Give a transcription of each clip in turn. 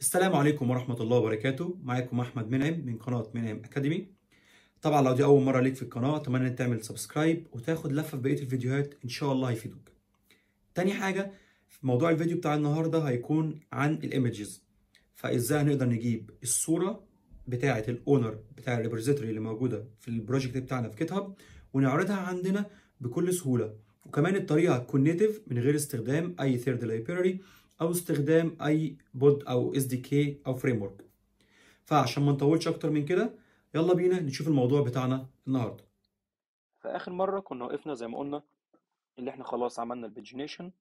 السلام عليكم ورحمة الله وبركاته معاكم أحمد منعم من قناة منعم أكاديمي طبعا لو دي أول مرة ليك في القناة أتمنى إنك تعمل سبسكرايب وتاخد لفة في بقية الفيديوهات إن شاء الله هيفيدوك تاني حاجة في موضوع الفيديو بتاع النهاردة هيكون عن الإيمجز فإزاي هنقدر نجيب الصورة بتاعة الأونر بتاع الريبوزيتوري اللي موجودة في البروجكت بتاعنا في جيت هاب ونعرضها عندنا بكل سهولة وكمان الطريقة هتكون نيتف من غير استخدام أي ثيرد لايبراري او استخدام اي بود او اس دي كي او فريم ورك فعشان ما نطولش اكتر من كده يلا بينا نشوف الموضوع بتاعنا النهارده في آخر مرة كنا وقفنا زي ما قلنا اللي احنا خلاص عملنا البيجنيشن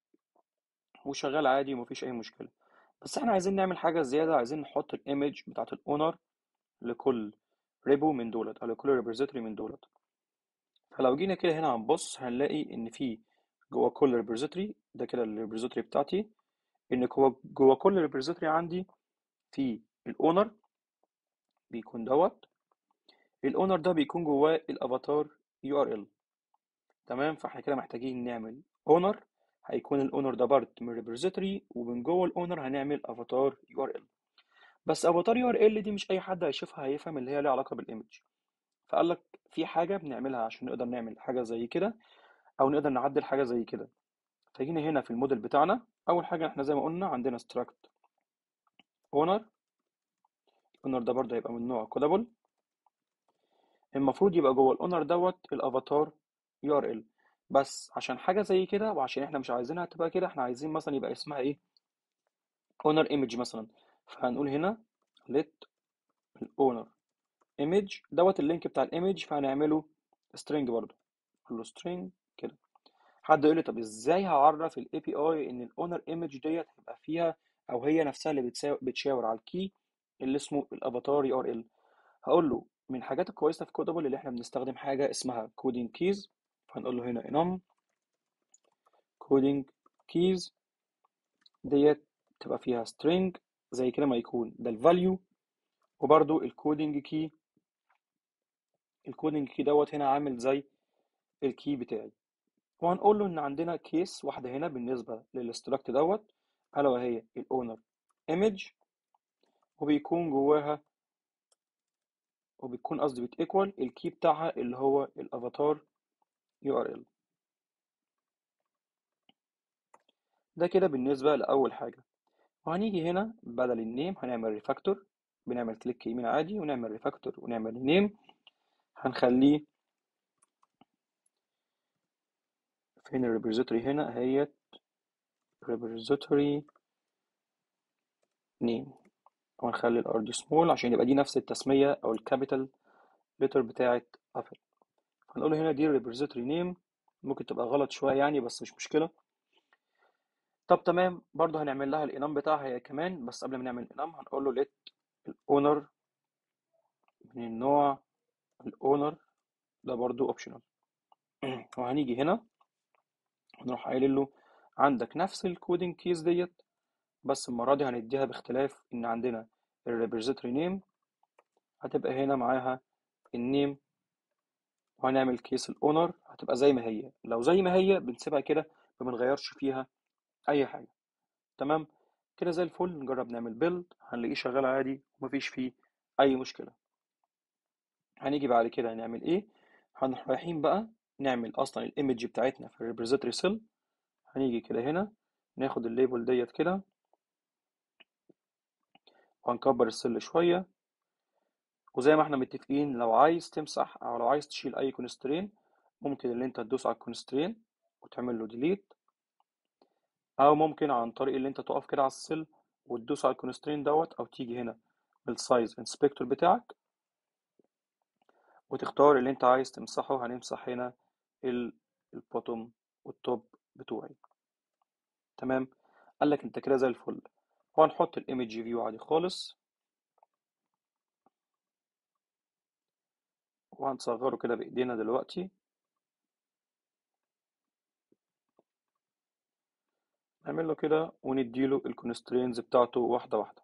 وشغال عادي ومفيش أي مشكلة بس احنا عايزين نعمل حاجة زيادة عايزين نحط الايمج بتاعت الأونر لكل ريبو من دولت أو لكل ريبوزيتوري من دولت فلو جينا كده هنا هنبص هنلاقي إن في جوه كل ريبوزيتوري ده كده الريبوزيتوري بتاعتي إن جوه جوه كل ريبوزيتوري عندي في الأونر بيكون دوت الأونر ده بيكون جواه الأفاتار يو ار ال تمام فاحنا كده محتاجين نعمل اونر هيكون الاونر ده بارت من ريبوزيتوري ومن جوه الاونر هنعمل افاتار يو ار ال بس افاتار يو ار ال دي مش اي حد هيشوفها هيفهم اللي هي ليها علاقه بالايمج فقال لك في حاجه بنعملها عشان نقدر نعمل حاجه زي كده او نقدر نعدل حاجه زي كده فجينا هنا في الموديل بتاعنا اول حاجه احنا زي ما قلنا عندنا struct owner الاونر ده برضه هيبقى من نوع كودابل المفروض يبقى جوه الاونر دوت الافاتار يو ار ال بس عشان حاجه زي كده وعشان احنا مش عايزينها تبقى كده احنا عايزين مثلا يبقى اسمها ايه اونر ايمج مثلا فهنقول هنا let الاونر ايمج دوت اللينك بتاع الايمج فهنعمله string برضه نقول له string كده حد يقول لي طب ازاي هعرف الاي بي اي ان الاونر ايمج ديت هيبقى فيها او هي نفسها اللي بتساو- بتشاور على الكي اللي اسمه الافاتار يو ار ال هقول له من الحاجات الكويسه في كودابل اللي احنا بنستخدم حاجه اسمها كودينج كيز فهنقول له هنا enum كودينج كيز ديت تبقى فيها string زي كده ما يكون ده الفاليو وبرده الكودينج كي الكودينج كي دوت هنا عامل زي الكي بتاعي وهنقول له ان عندنا كيس واحده هنا بالنسبه للاستراكت دوت الا وهي الاونر ايمج وبيكون جواها وبتكون قصدي بتيكوال الكي بتاعها اللي هو الافاتار يو ار ال ده كده بالنسبه لاول حاجه وهنيجي هنا بدل النيم هنعمل ريفاكتور بنعمل كليك يمين عادي ونعمل ريفاكتور ونعمل النيم هنخليه فين الريبوزيتوري هنا اهيت ريبوزيتوري نيم وهنخلي الار دي سمول عشان يبقى دي نفس التسميه او الكابيتال لتر بتاعه ابل هنقول هنا دي الريبوزيتوري نيم ممكن تبقى غلط شويه يعني بس مش مشكله طب تمام برضه هنعمل لها الانام بتاعها هي كمان بس قبل ما نعمل الانام هنقول له let الاونر من النوع الاونر ده برضه اوبشنال وهنيجي هنا ونروح قايل له عندك نفس الكودينج كيز ديت بس المرة دي هنديها باختلاف إن عندنا الريبوزيتوري نيم هتبقى هنا معاها النيم وهنعمل كيس الأونر هتبقى زي ما هي لو زي ما هي بنسيبها كده ما بنغيرش فيها أي حاجة تمام كده زي الفل نجرب نعمل بيلد هنلاقيه شغال عادي ومفيش فيه أي مشكلة هنيجي بعد كده نعمل إيه هنروح رايحين بقى نعمل أصلا الإيمج بتاعتنا في الريبوزيتوري سيل هنيجي كده هنا ناخد الليبل ديت كده وهنكبر السل شوية وزي ما احنا متفقين لو عايز تمسح او لو عايز تشيل اي كونسترين ممكن اللي انت تدوس على الكونسترين وتعمل له ديليت او ممكن عن طريق اللي انت تقف كده على السل وتدوس على الكونسترين دوت او تيجي هنا بالسايز انسبكتور بتاعك وتختار اللي انت عايز تمسحه هنمسح هنا البوتوم والتوب بتوعي تمام قال لك انت كده زي الفل وهنحط الايمج فيو عادي خالص وهنصغره كده بايدينا دلوقتي نعمل له كده ونديله الكونسترينز بتاعته واحدة واحدة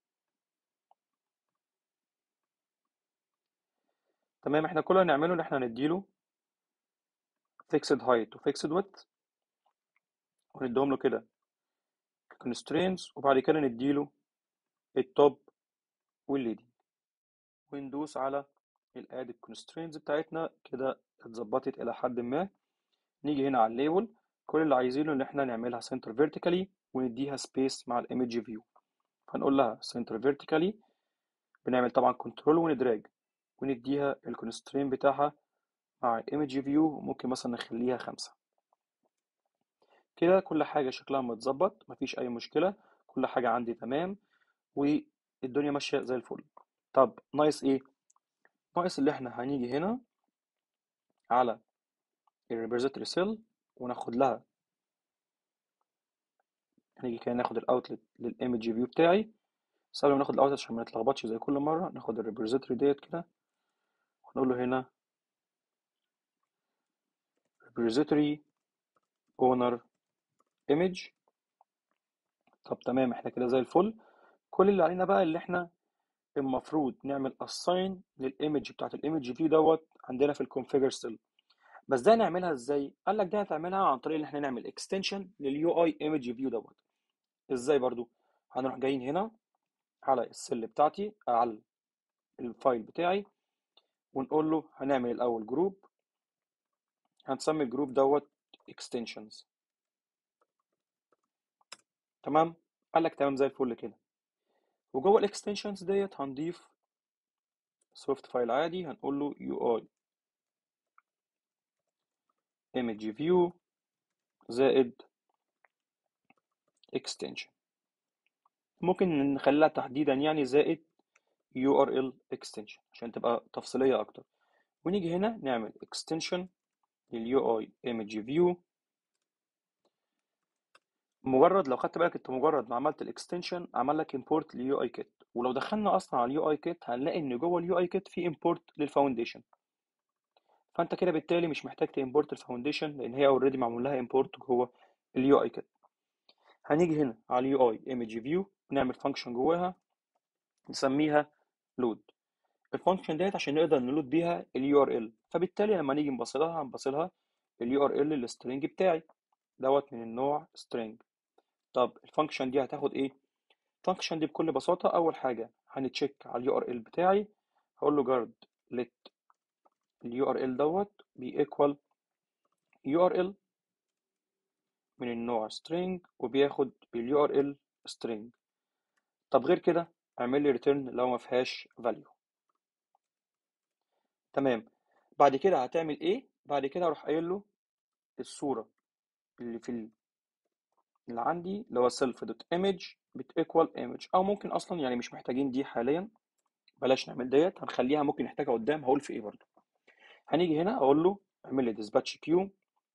تمام احنا كل اللي هنعمله ان احنا نديله fixed height و fixed width ونديهم له كده constraints وبعد كده نديله التوب والليدنج وندوس على الاد الكونسترينز بتاعتنا كده اتظبطت الى حد ما نيجي هنا على الليبل كل اللي عايزينه ان احنا نعملها سنتر فيرتيكالي ونديها سبيس مع الايمج فيو فنقول لها سنتر فيرتيكالي بنعمل طبعا كنترول وندراج ونديها الكونسترين بتاعها مع الايمج فيو ممكن مثلا نخليها خمسة كده كل حاجة شكلها متظبط مفيش أي مشكلة كل حاجة عندي تمام والدنيا ماشية زي الفل طب ناقص إيه؟ ناقص اللي إحنا هنيجي هنا على الريبريزنتري سيل وناخد لها هنيجي كده ناخد الاوتلت للايمج فيو بتاعي بس قبل ما ناخد الاوتلت عشان ما نتلخبطش زي كل مرة ناخد الريبريزنتري ديت كده ونقول له هنا repository owner image طب تمام احنا كده زي الفل كل اللي علينا بقى اللي احنا المفروض نعمل assign للايمج بتاعت الايمج فيو دوت عندنا في الكونفيجر سيل بس ده نعملها ازاي قال لك ده هتعملها عن طريق ان احنا نعمل extension لليو اي ايمج فيو دوت ازاي برضو هنروح جايين هنا على السيل بتاعتي على الفايل بتاعي ونقول له هنعمل الاول جروب هنسمي الجروب دوت extensions تمام قال لك تمام زي الفل كده وجوه الاكستنشنز ديت هنضيف سوفت فايل عادي هنقول له UI image view زائد extension ممكن نخليها تحديدا يعني زائد URL extension عشان تبقى تفصيلية أكتر ونيجي هنا نعمل extension لل UI image view مجرد لو خدت بالك انت مجرد ما عملت الاكستنشن عمل لك امبورت لليو اي كيت ولو دخلنا اصلا على اليو اي كيت هنلاقي ان جوه اليو اي كيت في امبورت للفاونديشن فانت كده بالتالي مش محتاج تامبورت الفاونديشن لان هي اوريدي معمول لها امبورت جوه اليو اي كيت هنيجي هنا على اليو اي ايمج فيو نعمل فانكشن جواها نسميها لود الفانكشن ديت عشان نقدر نلود بيها اليو ار ال فبالتالي لما نيجي نبصلها هنبصلها اليو ار ال السترنج بتاعي دوت من النوع string طب الفانكشن دي هتاخد ايه الفانكشن دي بكل بساطه اول حاجه هنتشيك على اليو ار ال بتاعي هقول له جارد let اليو ار ال دوت بي ايكوال يو ار ال من النوع string وبياخد باليو ار ال string طب غير كده اعمل لي return لو ما فيهاش value تمام بعد كده هتعمل ايه بعد كده اروح قايل له الصوره اللي في ال... اللي عندي اللي هو self dot image بتequal image او ممكن اصلا يعني مش محتاجين دي حاليا بلاش نعمل ديت هنخليها ممكن نحتاجها قدام هقول في ايه برضه هنيجي هنا اقول له اعمل لي dispatch queue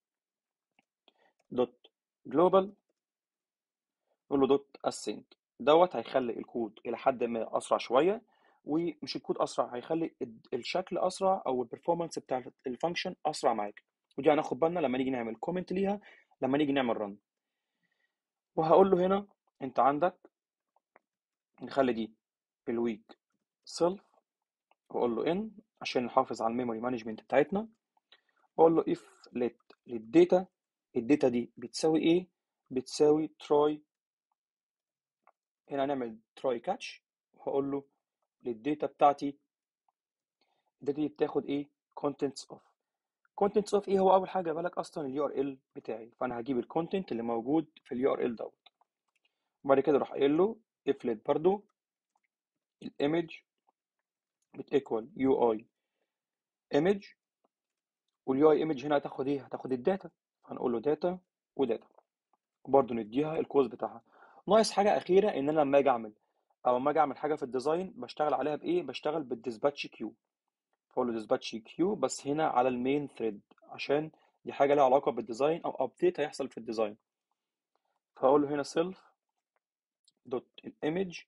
dot global اقول له dot async دوت هيخلي الكود الى حد ما اسرع شويه ومش الكود اسرع هيخلي الشكل اسرع او البرفورمانس بتاع الفانكشن اسرع معاك ودي هناخد بالنا لما نيجي نعمل كومنت ليها لما نيجي نعمل رن وهقول له هنا انت عندك نخلي دي الويك سيلف واقول له ان عشان نحافظ على الميموري مانجمنت بتاعتنا واقول له if let للداتا الداتا دي بتساوي ايه بتساوي try هنا هنعمل try catch وهقول له للداتا بتاعتي الداتا دي بتاخد ايه contents of contents of ايه هو اول حاجه بالك اصلا اليو ار ال بتاعي فانا هجيب الكونتنت اللي موجود في اليو ار ال دوت وبعد كده اروح قايل له if let برضو الايمج بتيكوال يو اي ايمج واليو اي ايمج هنا هتاخد ايه هتاخد الداتا هنقول له داتا وداتا وبرضه نديها الكوز بتاعها ناقص حاجه اخيره ان انا لما اجي اعمل او لما اجي اعمل حاجه في الديزاين بشتغل عليها بايه بشتغل بالديسباتش كيو فاقول له ديسباتش كيو بس هنا على المين ثريد عشان دي حاجه لها علاقه بالديزاين او ابديت هيحصل في الديزاين فاقول له هنا سيلف دوت الايمج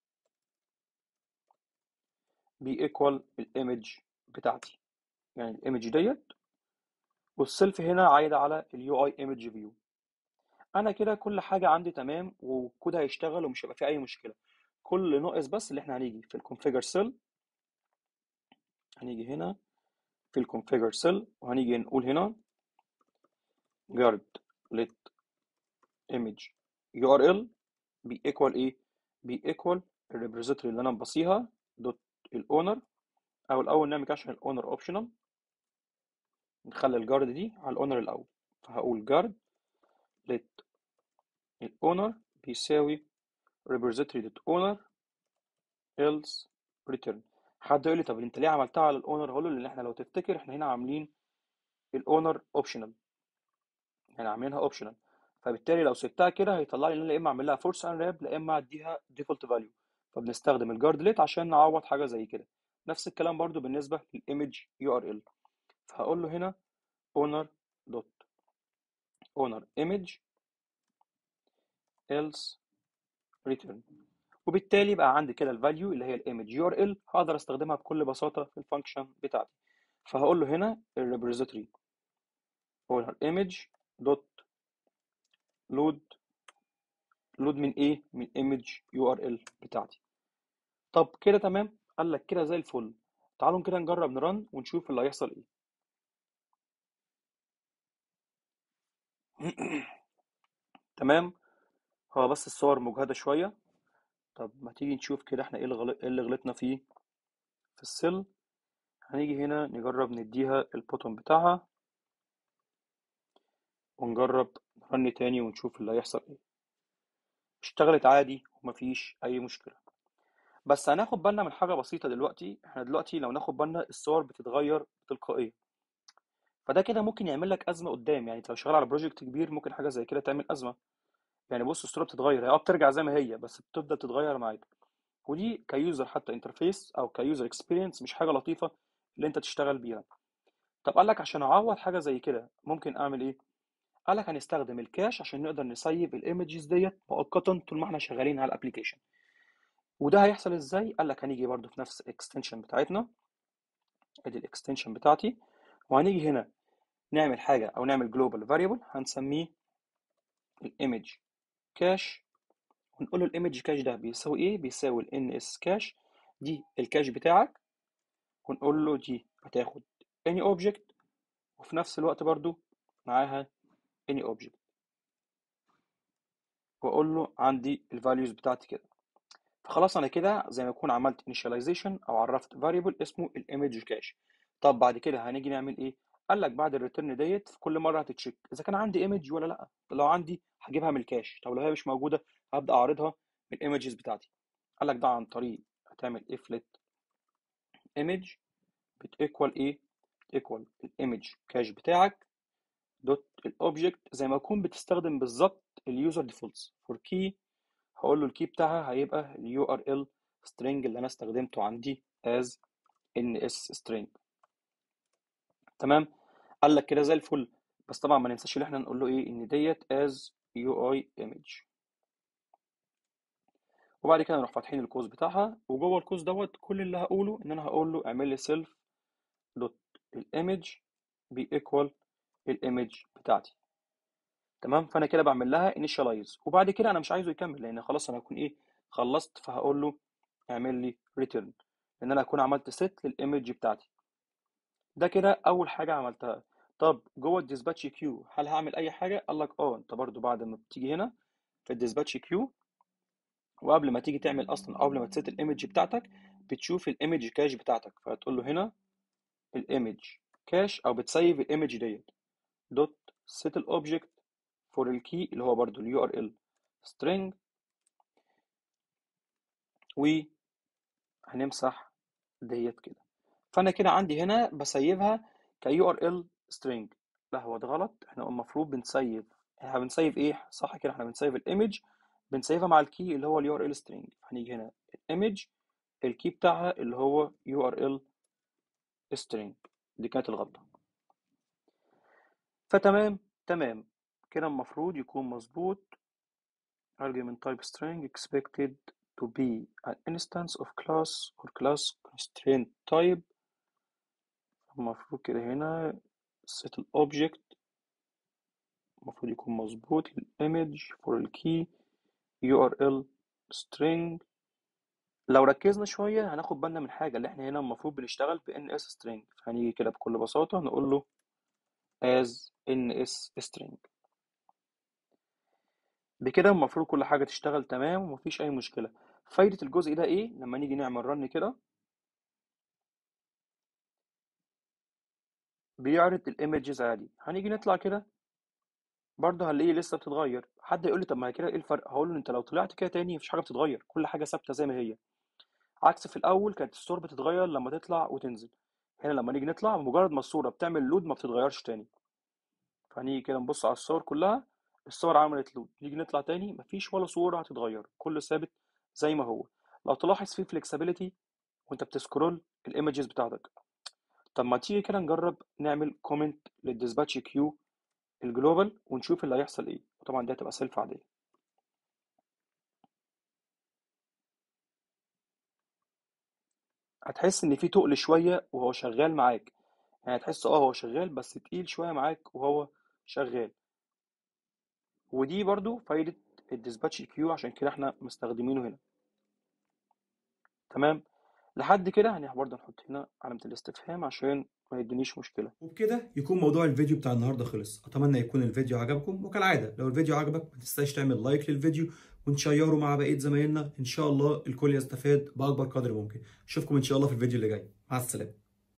بيكوال الايمج بتاعتي يعني الايمج ديت والسيلف هنا عايده على اليو اي ايمج فيو انا كده كل حاجه عندي تمام والكود هيشتغل ومش هيبقى فيه اي مشكله كل ناقص بس اللي احنا هنيجي في الكونفيجر سيل هنيجي هنا في الكونفيجر سيل وهنيجي نقول هنا guard let image url بيكوال ايه بيكوال الريبوزيتوري اللي انا مبصيها دوت الاونر او الاول نعمل كده عشان الاونر اوبشنال نخلي الجارد دي على الاونر الاول فهقول جارد let الاونر بيساوي repository dot owner else return حد يقول لي طب انت ليه عملتها على الاونر هقول له لان احنا لو تفتكر احنا هنا عاملين الاونر اوبشنال يعني عاملينها اوبشنال فبالتالي لو سبتها كده هيطلع لي ان انا يا اما اعمل لها فورس ان راب يا اما اديها ديفولت فاليو فبنستخدم الجارد ليت عشان نعوض حاجه زي كده نفس الكلام برضو بالنسبه للايمج يو ار ال فهقول له هنا owner دوت owner image else return وبالتالي بقى عندي كده الفاليو اللي هي الايمج يو ار ال هقدر استخدمها بكل بساطه في الفانكشن بتاعتي فهقول له هنا الريبوزيتوري owner image دوت لود لود من ايه من ايمج يو ار ال بتاعتي طب كده تمام قال لك كده زي الفل تعالوا كده نجرب نرن ونشوف اللي هيحصل ايه تمام هو بس الصور مجهدة شوية طب ما تيجي نشوف كده احنا ايه اللي غلط- إيه اللي غلطنا فيه في السيل هنيجي هنا نجرب نديها البوتون بتاعها ونجرب نرن تاني ونشوف اللي هيحصل ايه اشتغلت عادي ومفيش اي مشكلة بس هناخد بالنا من حاجة بسيطة دلوقتي احنا دلوقتي لو ناخد بالنا الصور بتتغير تلقائيا فده كده ممكن يعمل لك أزمة قدام يعني انت لو شغال على بروجكت كبير ممكن حاجة زي كده تعمل أزمة يعني بص الصورة بتتغير هي اه بترجع زي ما هي بس بتفضل تتغير معاك ودي كيوزر حتى انترفيس او كيوزر اكسبيرينس مش حاجة لطيفة اللي انت تشتغل بيها طب قال لك عشان اعوض حاجة زي كده ممكن اعمل ايه قال لك هنستخدم الكاش عشان نقدر نسيب الايمجز ديت مؤقتا طول ما احنا شغالين على الابليكيشن وده هيحصل ازاي قال لك هنيجي برضو في نفس الاكستنشن بتاعتنا ادي الاكستنشن بتاعتي وهنيجي هنا نعمل حاجة او نعمل جلوبال فاريبل هنسميه الايمج كاش ونقول له الايمج كاش ده بيساوي ايه بيساوي الان اس كاش دي الكاش بتاعك ونقول له دي هتاخد any object وفي نفس الوقت برضو معاها any object واقول له عندي الفاليوز بتاعتي كده فخلاص انا كده زي ما اكون عملت initialization او عرفت variable اسمه الايمج كاش طب بعد كده هنيجي نعمل ايه قال لك بعد الريتيرن ديت في كل مره هتتشيك اذا كان عندي ايمج ولا لا لو عندي هجيبها من الكاش طب لو هي مش موجوده هبدا اعرضها من الايمجز بتاعتي قال لك ده عن طريق هتعمل if let image بتيكوال ايه بتيكوال الايمج كاش بتاعك دوت الاوبجكت زي ما اكون بتستخدم بالظبط اليوزر ديفولتس فور كي هقول له الكي بتاعها هيبقى اليو ار ال string اللي انا استخدمته عندي as ns string تمام قال لك كده زي الفل بس طبعا ما ننساش ان احنا نقول له ايه ان ديت as UI image وبعد كده نروح فاتحين القوس بتاعها وجوه القوس دوت كل اللي هقوله ان انا هقول له اعمل لي self دوت الايمج بيكوال الايمج بتاعتي تمام فانا كده بعمل لها initialize وبعد كده انا مش عايزه يكمل لان خلاص انا هكون ايه خلصت فهقول له اعمل لي return لان انا هكون عملت set للايمج بتاعتي ده كده اول حاجه عملتها طب جوه الديسباتش كيو هل هعمل اي حاجه قال لك اه انت برضو بعد ما بتيجي هنا في الديسباتش كيو وقبل ما تيجي تعمل اصلا قبل ما تسيت الايمج بتاعتك بتشوف الايمج كاش بتاعتك فهتقول له هنا الايمج كاش او بتسيف الايمج ديت دوت set الاوبجكت فور الكي اللي هو برضو اليو ار ال string وهنمسح ديت كده فانا كده عندي هنا بسيفها كيو ار ال string لا هو ده غلط احنا المفروض بنسيف احنا بنسيف ايه صح كده احنا بنسيف الايمج بنسيفها مع الكي اللي هو اليو ار ال string هنيجي هنا الايمج الكي بتاعها اللي هو يو ار ال string دي كانت الغلطة فتمام تمام كده المفروض يكون مظبوط argument type string expected to be an instance of class or class constraint type المفروض كده هنا set الobject المفروض يكون مظبوط الامج for الكي URL string لو ركزنا شوية هناخد بالنا من حاجة اللي احنا هنا المفروض بنشتغل ب NS string فهنيجي كده بكل بساطة نقول له as NS string بكده المفروض كل حاجة تشتغل تمام ومفيش أي مشكلة فايدة الجزء ده ايه لما نيجي نعمل رن كده بيعرض الايمجز عادي هنيجي نطلع كده برضه هنلاقيه لسه بتتغير حد يقول لي طب ما كده ايه الفرق هقول له انت لو طلعت كده تاني مفيش حاجه بتتغير كل حاجه ثابته زي ما هي عكس في الاول كانت الصور بتتغير لما تطلع وتنزل هنا لما نيجي نطلع مجرد ما الصوره بتعمل لود ما بتتغيرش تاني فهنيجي كده نبص على الصور كلها الصور عملت لود نيجي نطلع تاني مفيش ولا صوره هتتغير كله ثابت زي ما هو لو تلاحظ في فليكسبيليتي وانت بتسكرول الايمجز بتاعتك طب ما تيجي كده نجرب نعمل كومنت للديسباتش كيو الجلوبال ونشوف اللي هيحصل ايه وطبعا دي هتبقى سيلف عاديه هتحس ان في تقل شويه وهو شغال معاك يعني هتحس اه هو شغال بس تقيل شويه معاك وهو شغال ودي برضو فايده الديسباتش كيو عشان كده احنا مستخدمينه هنا تمام لحد كده هنروح برضه نحط هنا علامه الاستفهام عشان ما يدينيش مشكله وبكده يكون موضوع الفيديو بتاع النهارده خلص اتمنى يكون الفيديو عجبكم وكالعاده لو الفيديو عجبك ما تنساش تعمل لايك للفيديو ونشيره مع بقيه زمايلنا ان شاء الله الكل يستفاد باكبر قدر ممكن اشوفكم ان شاء الله في الفيديو اللي جاي مع السلامه